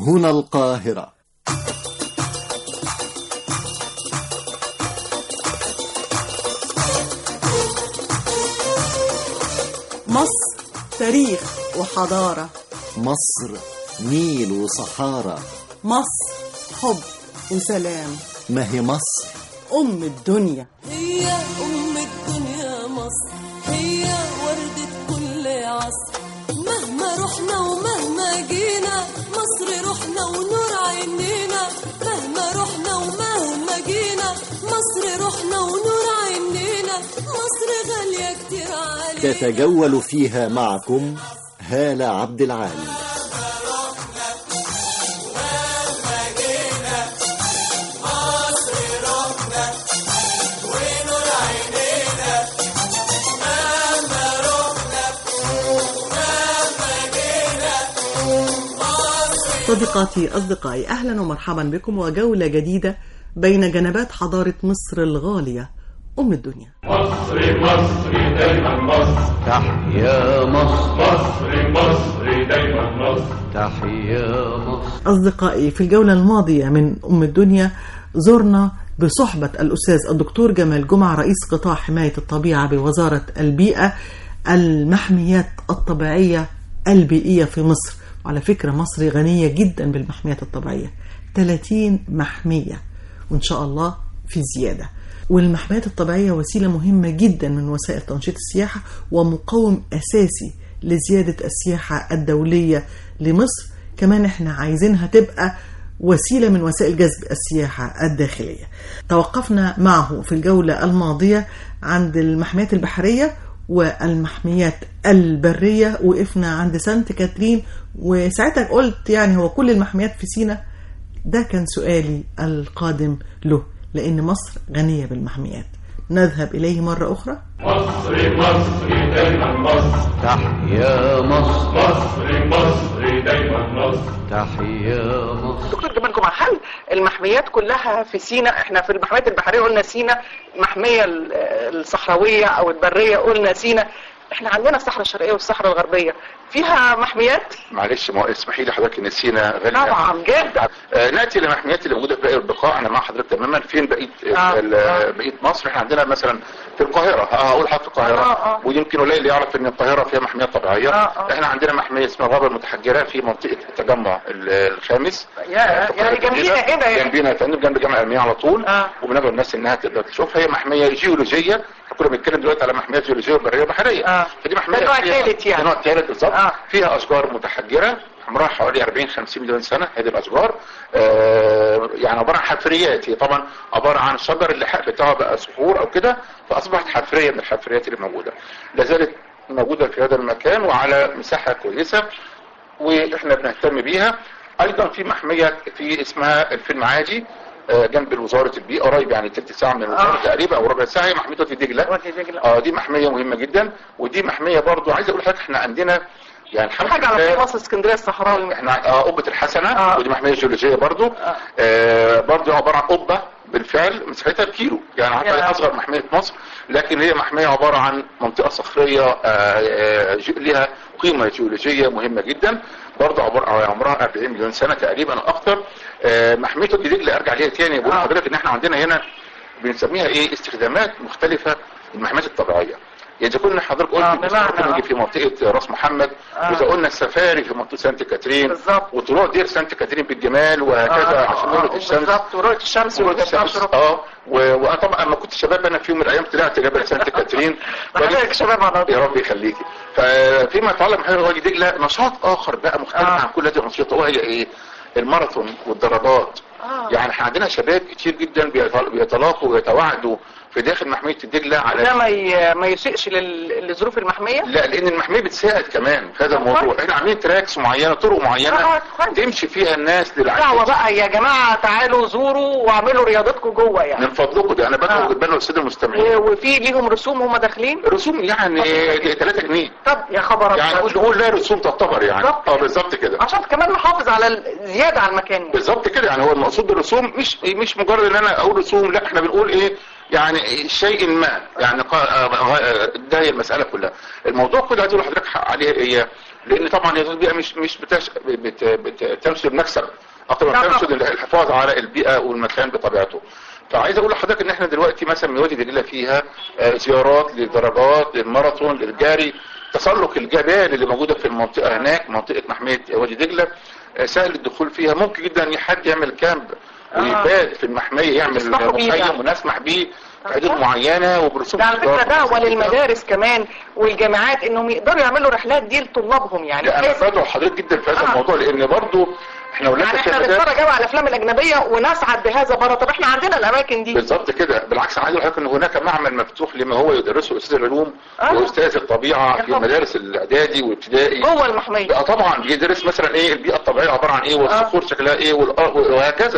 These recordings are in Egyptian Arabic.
هنا القاهرة مصر تاريخ وحضارة مصر نيل وصحارى مصر حب وسلام ما هي مصر أم الدنيا هي أم الدنيا مصر هي وردة كل عصر مهما رحنا ومهما جينا مصر روحنا ونور عينينا مهما رحنا ومهما جينا مصر روحنا ونور عينينا مصر غالية كتير علينا تتجول فيها معكم هالة عبد العالي صديقاتي أصدقائي أهلا ومرحبا بكم وجولة جديدة بين جنبات حضارة مصر الغالية أم الدنيا مصر مصر دايما مصر تحيا مصر مصر مصر دايما مصر تحيا مصر أصدقائي في الجولة الماضية من أم الدنيا زرنا بصحبة الأستاذ الدكتور جمال جمعة رئيس قطاع حماية الطبيعة بوزارة البيئة المحميات الطبيعية البيئية في مصر وعلى فكرة مصر غنية جدا بالمحميات الطبيعية 30 محمية وإن شاء الله في زيادة والمحميات الطبيعية وسيلة مهمة جدا من وسائل تنشيط السياحة ومقوم أساسي لزيادة السياحة الدولية لمصر كمان احنا عايزينها تبقى وسيلة من وسائل جذب السياحة الداخلية توقفنا معه في الجولة الماضية عند المحميات البحرية والمحميات البرية وقفنا عند سانت كاترين وساعتها قلت يعني هو كل المحميات في سينا ده كان سؤالي القادم له لأن مصر غنية بالمحميات نذهب إليه مرة أخرى مصر مصر دايما مصر تحيا مصر مصر مصر دايما مصر تحيا مصر دكتور جمال جمعة هل المحميات كلها في سينا احنا في المحميات البحرية قلنا سينا محمية ال- الصحراوية او البرية قلنا سينا احنا عندنا الصحراء الشرقية والصحراء الغربية فيها محميات معلش ما اسمحي لي حضرتك نسينا غالية طبعا جدا آه ناتي للمحميات اللي موجوده في باقي البقاع انا مع حضرتك تماما فين بقيه آه، ال- آه. بقيه مصر احنا عندنا مثلا في القاهره آه، هقول حاجه في القاهره آه، آه. ويمكن قليل يعرف ان القاهره فيها محميات طبيعيه آه، آه. احنا عندنا محميه اسمها الغابه المتحجره في منطقه التجمع ال- الخامس يا يعني جنبينا هنا يعني جنبينا يا فندم جنب جامع المياه على طول آه. وبندعو الناس انها تقدر تشوفها هي محميه جيولوجيه احنا كنا بنتكلم دلوقتي على محميات جيولوجيه وبريه وبحريه آه. فدي محميه ده نوع فيها- تالت يعني. ده نوع ثالث بالظبط آه. فيها اشجار متحجره عمرها حوالي 40 50 مليون سنه هذه الاشجار آه يعني عباره عن حفريات هي طبعا عباره عن شجر اللحاء بتاعه بقى صخور او كده فاصبحت حفريه من الحفريات اللي موجوده لا زالت موجوده في هذا المكان وعلى مساحه كويسه واحنا بنهتم بيها ايضا في محميه في اسمها الفيلم عادي آه، جنب وزاره البيئه قريب يعني تلت ساعه من الوزاره آه. تقريبا او ربع ساعه هي محميه وادي دجله وادي دجلة. اه دي محميه مهمه جدا ودي محميه برضو عايز اقول لحضرتك احنا عندنا يعني الحمد حاجة على لله طريق مصر اسكندرية الصحراوي احنا اه قبه الحسنه آه. ودي محميه جيولوجيه برضو آه. آه برضو عباره عن قبه بالفعل مساحتها بكيلو يعني يا. عارفه اصغر محميه مصر لكن هي محميه عباره عن منطقه صخريه آه، آه، جي- لها قيمه جيولوجيه مهمه جدا برضو عباره عن عمرها 40 مليون سنه تقريبا او اكثر آه، محميه وادي دجله ارجع ليها تاني بقول آه. لحضرتك ان احنا عندنا هنا بنسميها ايه استخدامات مختلفه للمحميات الطبيعيه يعني اذا كنا حضرتك قلت آه، آه بمعنى- في منطقه راس محمد آه. واذا قلنا السفاري في منطقه سانت كاترين بالظبط. وطلوع دير سانت كاترين بالجمال وهكذا آه، عشان آه، نورة الشمس بالظبط ورؤية الشمس ورؤية والجبال الشمس شروق. اه و- وانا طبعا لما كنت شباب انا في يوم من الايام طلعت جبل سانت كاترين حضرتك شباب على يا رب يخليكي ففيما يتعلق بحاجه وادي دجله نشاط اخر بقى مختلف آه. عن كل هذه الانشطه وهي ايه؟ الماراثون والضربات آه. يعني احنا عندنا شباب كتير جدا بيتل- بيتلاقوا ويتواعدوا في داخل محميه الدجله على ده ما ي- ما يسيئش لل- لظروف المحمية لا لان المحميه بتساعد كمان في هذا الموضوع احنا عاملين تراكس معينه طرق معينه آه، كويس. تمشي فيها الناس دعوة للعشاء بقى يا جماعة تعالوا زوروا واعملوا رياضتكم جوه يعني من فضلكم ده انا بدعو آه. بدعو الساده المستمعين و- وفي ليهم رسوم هم داخلين رسوم يعني 3 جنيه طب يا خبر يعني أبيض. نقول نقول لا رسوم تعتبر يعني بالظبط. اه بالظبط كده عشان كمان نحافظ على الزيادة على المكان يعني. بالظبط كده يعني هو المقصود بالرسوم مش مش مجرد ان انا اقول رسوم لا احنا بنقول ايه يعني شيء ما يعني قا- آه، آه، ده هي المساله كلها الموضوع كله عايز اقول لحضرتك حق عليه هي لان طبعا هي البيئه مش مش بتش... بت... بت... بتنشد مكسب اكتر لا ما طبعا. تنشد الحفاظ على البيئه والمكان بطبيعته فعايز اقول لحضرتك ان احنا دلوقتي مثلا من وادي دجله فيها آه، زيارات للدرجات للماراثون للجري تسلق الجبال اللي موجوده في المنطقه هناك منطقه محميه وادي دجله آه، سهل الدخول فيها ممكن جدا ان حد يعمل كامب ويبات في المحميه يعمل يسمحوا بيه مخيم يعني. ونسمح بيه في حدود معينه وبرسوم ده على فكره إيجار. دعوه للمدارس كمان والجامعات انهم يقدروا يعملوا رحلات دي لطلابهم يعني لا انا بحيث بدعو حضرتك جدا في هذا آه. الموضوع لان برضو احنا ولاد يعني احنا الشباب بنتفرج قوي على الافلام الاجنبيه ونسعد بهذا بره طب احنا عندنا الاماكن دي بالظبط كده بالعكس انا عايز اقول لحضرتك ان هناك معمل مفتوح لما هو يدرسه استاذ العلوم آه. واستاذ الطبيعه يا في خبر. مدارس الاعدادي والابتدائي جوه المحميه اه طبعا بيدرس مثلا ايه البيئه الطبيعيه عباره عن ايه والصخور شكلها ايه والأ- وهكذا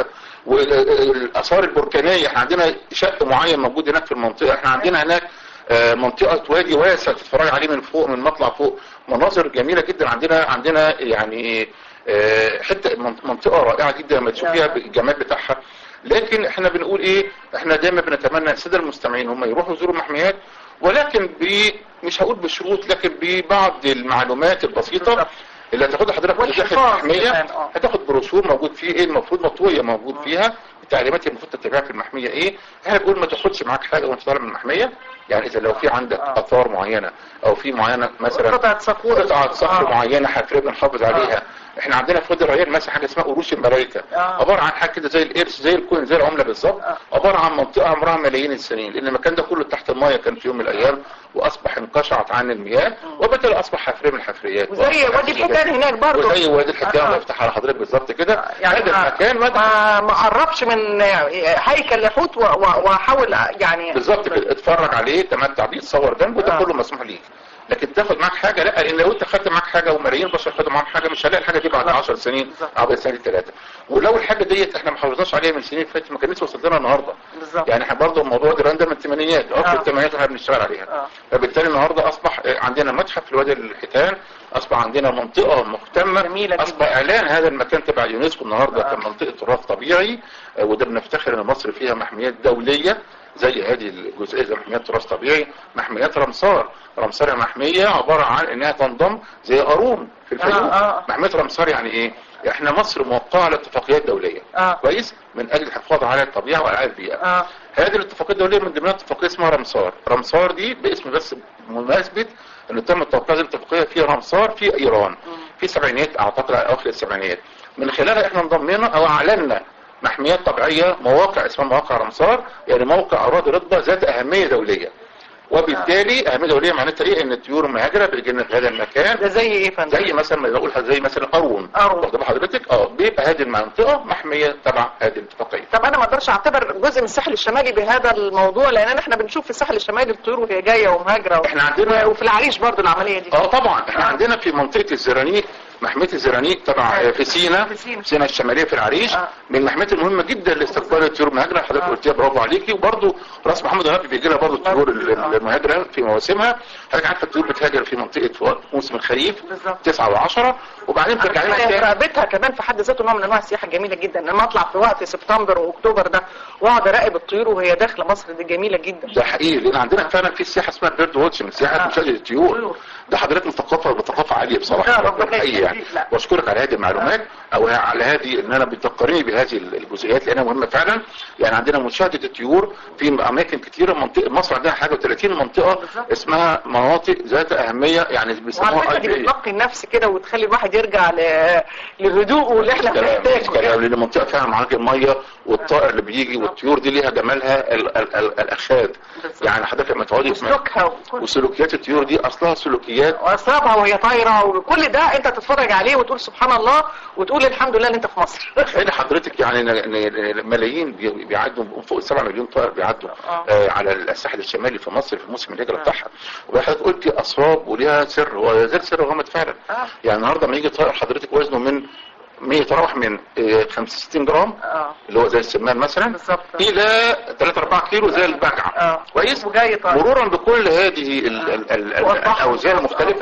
والاثار البركانيه احنا عندنا شق معين موجود هناك في المنطقه احنا عندنا هناك آه، منطقه وادي واسع تتفرج عليه من فوق من مطلع فوق مناظر جميله جدا عندنا عندنا يعني آه، حته من- منطقه رائعه جدا لما تشوف فيها الجمال بتاعها لكن احنا بنقول ايه احنا دايما بنتمنى الساده المستمعين هم يروحوا يزوروا المحميات ولكن ب مش هقول بشروط لكن ببعض المعلومات البسيطه اللي هتاخدها حضرتك وانت داخل والحفاظ المحميه كمان، اه. هتاخد بروشور موجود فيه ايه المفروض مطويه موجود فيها التعليمات اللي المفروض تتبعها في المحميه ايه احنا بنقول ما تاخدش معاك حاجه وانت طالع من المحميه يعني اذا لو في عندك اثار معينه او في معينه مثلا قطعه صخور قطعه صخر آه. معينه حفريه بنحافظ عليها احنا عندنا في وادي الريان مثلا حاجه اسمها قروش الملائكه آه. عباره عن حاجه كده زي القرش زي الكوين زي العمله بالظبط عباره عن منطقه عمرها ملايين السنين لان المكان ده كله تحت المايه كان في يوم من الايام واصبح انقشعت عن المياه وبالتالي اصبح حفريه من الحفريات وزي وادي الحيتان هناك برضه وزي وادي الحيتان آه. الله يفتح على حضرتك بالظبط كده يعني هذا ما- المكان مدخل ما ما قربش من هيكل لحوت و- و- واحاول يعني بالظبط كده اتفرج عليه تمتع بيه تصور جنبه ده آه. كله مسموح ليك لكن تاخد معاك حاجه لا لان لو انت خدت معاك حاجه وملايين بشر خدوا معاهم حاجه مش هلاقي الحاجه دي بعد 10 سنين او بعد سنتين ثلاثه ولو الحاجه ديت احنا ما حافظناش عليها من سنين فاتت ما كانتش وصلت لنا النهارده بالظبط. يعني احنا برضه الموضوع ده ده من الثمانينات اه في آه. الثمانينات احنا بنشتغل عليها آه. فبالتالي النهارده اصبح آه، عندنا متحف في وادي الحيتان اصبح عندنا منطقه مهتمه جميلة جدا. اصبح اعلان هذا المكان تبع يونسكو النهارده كمنطقه تراث طبيعي آه، وده بنفتخر ان مصر فيها محميات دوليه زي هذه الجزئيه زي محميات تراث طبيعي محميات رمسار رمسار محميه عباره عن انها تنضم زي قارون في الفيوم آه، آه. محميه رمسار يعني ايه احنا مصر موقعه على اتفاقيات دوليه آه. كويس من اجل الحفاظ على الطبيعه وعلى البيئه آه. هذه الاتفاقيه الدوليه من ضمنها اتفاقيه اسمها رمسار رمسار دي باسم بس مناسبه انه تم توقيع هذه الاتفاقيه في رمسار في ايران في السبعينات اعتقد على اواخر السبعينات من خلالها احنا انضمينا او اعلنا محميات طبيعيه مواقع اسمها مواقع رمسار يعني موقع اراضي رطبه ذات اهميه دوليه وبالتالي اهميه دوليه معناتها ايه ان الطيور المهاجره بتجي لنا في هذا المكان ده زي ايه يا فندم؟ زي مثلا ما بقولها زي مثلا قارون قارون. واخد بال حضرتك اه بيبقى هذه المنطقه محميه تبع هذه الاتفاقيه طب انا ما اقدرش اعتبر جزء من الساحل الشمالي بهذا الموضوع لان احنا بنشوف في الساحل الشمالي الطيور وهي جايه ومهاجره و... احنا عندنا- وفي العريش برضو العمليه دي اه طبعا احنا عندنا في منطقه الزرانيق محميه الزرانيق تبع آه. في سينا في سينا. سينا الشماليه في العريش آه. من المحميات المهمه جدا لاستقبال الطيور المهاجره حضرتك آه. قلتيها برافو عليكي وبرضه راس محمد الغربي بيجي لها برضه الطيور ال- آه. المهاجره في مواسمها حضرتك عارفه الطيور بتهاجر في منطقه في وقت موسم الخريف بالظبط. 9 و10 وبعدين بترجع لنا تاني رقبتها كمان في حد ذاته نوع من انواع السياحه الجميله جدا لما اطلع في وقت سبتمبر واكتوبر ده واقعد اراقب الطيور وهي داخله مصر دي جميله جدا ده حقيقي لان عندنا فعلا في سياحه اسمها بيرد واتشنج سياحه آه. مشاهده الطيور طيور. ده حضرتك ثقافه بثقافه عاليه لا، بصراحه ربنا حقيقي يعني يخليك، لا. واشكرك على هذه المعلومات او على هذه ان انا بتفكرني بهذه الجزئيات لانها مهمه فعلا يعني عندنا مشاهده الطيور في اماكن كتيره منطقه مصر عندنا حاجه 30 منطقه بالظبط. اسمها مناطق ذات اهميه يعني وعلى بيسموها فكره دي IPA. بتنقي النفس كده وتخلي الواحد يرجع ل... لهدوءه اللي احنا كلام بنحتاجه كلام لان المنطقه فيها معاك الميه والطائر اللي بيجي والطيور دي ليها جمالها ال ال ال الاخاد بالظبط. يعني حضرتك لما تقعدي تسمعي- وسلوكها وكل وسلوكيات الطيور دي اصلها سلوكيات واسرابها وهي طايره وكل ده انت تتفرج عليه وتقول سبحان الله وتقول الحمد لله ان انت في مصر تخيل حضرتك يعني ن- ن- ملايين بي- بيعدوا فوق 7 مليون طائر بيعدوا آه. آه على الساحل الشمالي في مصر في موسم الهجره بتاعها وحضرتك قلت اسراب وليها سر ويزال سر غامض فعلا آه. يعني النهارده لما يجي طائر حضرتك وزنه من 100 يتراوح من آه، 65 جرام اه اللي هو زي السمان مثلا بالظبط. الى 3 4 كيلو زي البجعه اه كويس وجاي طائر مرورا بكل هذه ال- ال- ال- ال- وأصبح- الاوزان المختلفه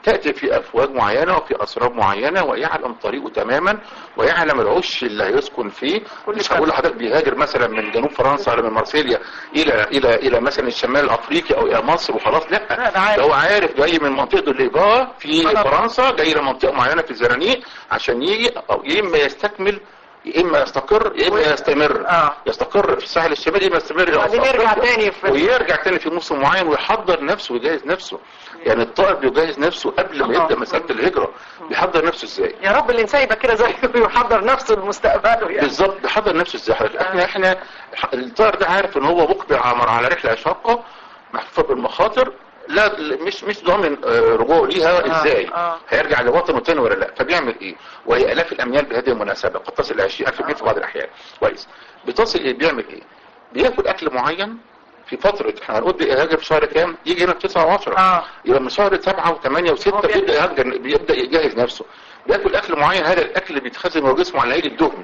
تأتي في أفواج معينة وفي أسراب معينة ويعلم طريقه تماما ويعلم العش اللي هيسكن فيه مش هقول لحضرتك بيهاجر مثلا من جنوب فرنسا ولا من مارسيليا إلى إلى إلى مثلا الشمال الأفريقي أو إلى مصر وخلاص لا لا، ده عارف. ده هو عارف جاي من منطقة الليبا في خلاص. فرنسا جاي لمنطقة معينة في الزرانيق عشان يجي أو يا إما يستكمل يا إما يستقر يا إما يستمر آه. يستقر في الساحل الشمالي يا إما يستمر إلى وبعدين أفريقيا. يرجع تاني في- ويرجع تاني في موسم معين ويحضر نفسه ويجهز نفسه يعني الطائر بيجهز نفسه قبل ما آه. يبدا مساله الهجره بيحضر نفسه ازاي يا رب الانسان يبقى كده زيه ويحضر نفسه لمستقبله يعني بالظبط بيحضر نفسه ازاي حضرتك احنا احنا الطائر ده عارف ان هو مقبل على على رحله شاقه محفوفه بالمخاطر لا مش مش ضامن آه، رجوعه ليها آه، ازاي آه. هيرجع لوطنه تاني ولا لا فبيعمل ايه وهي الاف الاميال بهذه المناسبه قد تصل ل 20000 ميل في بعض الاحيان كويس بتصل ايه بيعمل ايه بياكل اكل معين في فترة احنا هنقول يهاجر في شهر كام يجي هنا في 9 و10 آه. يبقى من شهر 7 و8 هو و6 بياكل. بيبدا يهاجر بيبدا يجهز نفسه بياكل اكل معين هذا الاكل بيتخزن جوه جسمه على هيئه الدهن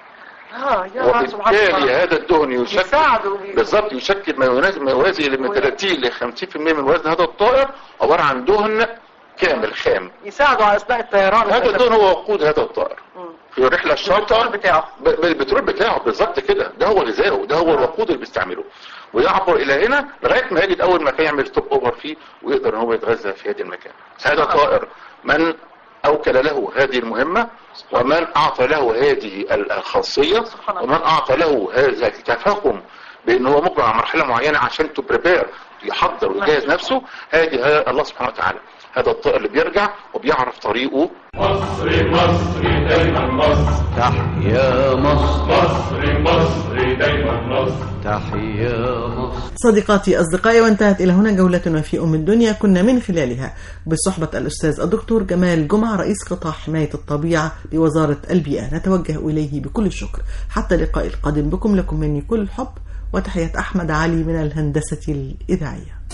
اه يا سبحان وبالتالي الله هذا الدهن يشكل يساعده وبي- بالظبط يشكل ما يناسب ما يوازي من 30 ل 50% من وزن هذا الطائر عباره عن دهن كامل خام يساعده على اثناء الطيران هذا الدهن هو وقود هذا الطائر في الرحله الشاقه البترول بتاعه. ب- ب- البترول بتاعه بالظبط كده ده هو غذائه ده هو الوقود اللي بيستعمله ويعبر الى هنا لغايه ما يجد اول مكان يعمل ستوب اوفر فيه ويقدر ان هو يتغذى في هذا المكان هذا طائر من اوكل له هذه المهمه ومن اعطى له هذه ال- الخاصيه سبحان الله. ومن اعطى له هذا التفهم بان هو مقبل على مرحله معينه عشان تو بريبير يحضر ويجهز نفسه هذه ها- الله سبحانه وتعالى هذا الطائر اللي بيرجع وبيعرف طريقه مصري مصري دايما مصر تحيا مصر مصري مصري دايما مصر تحيا مصر صديقاتي أصدقائي وانتهت إلى هنا جولتنا في أم الدنيا كنا من خلالها بصحبة الأستاذ الدكتور جمال جمعة رئيس قطاع حماية الطبيعة بوزارة البيئة نتوجه إليه بكل الشكر حتى اللقاء القادم بكم لكم مني كل الحب وتحية أحمد علي من الهندسة الإذاعية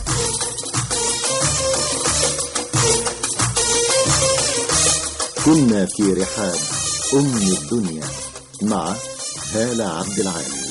كنا في رحاب أم الدنيا مع هالة عبد العال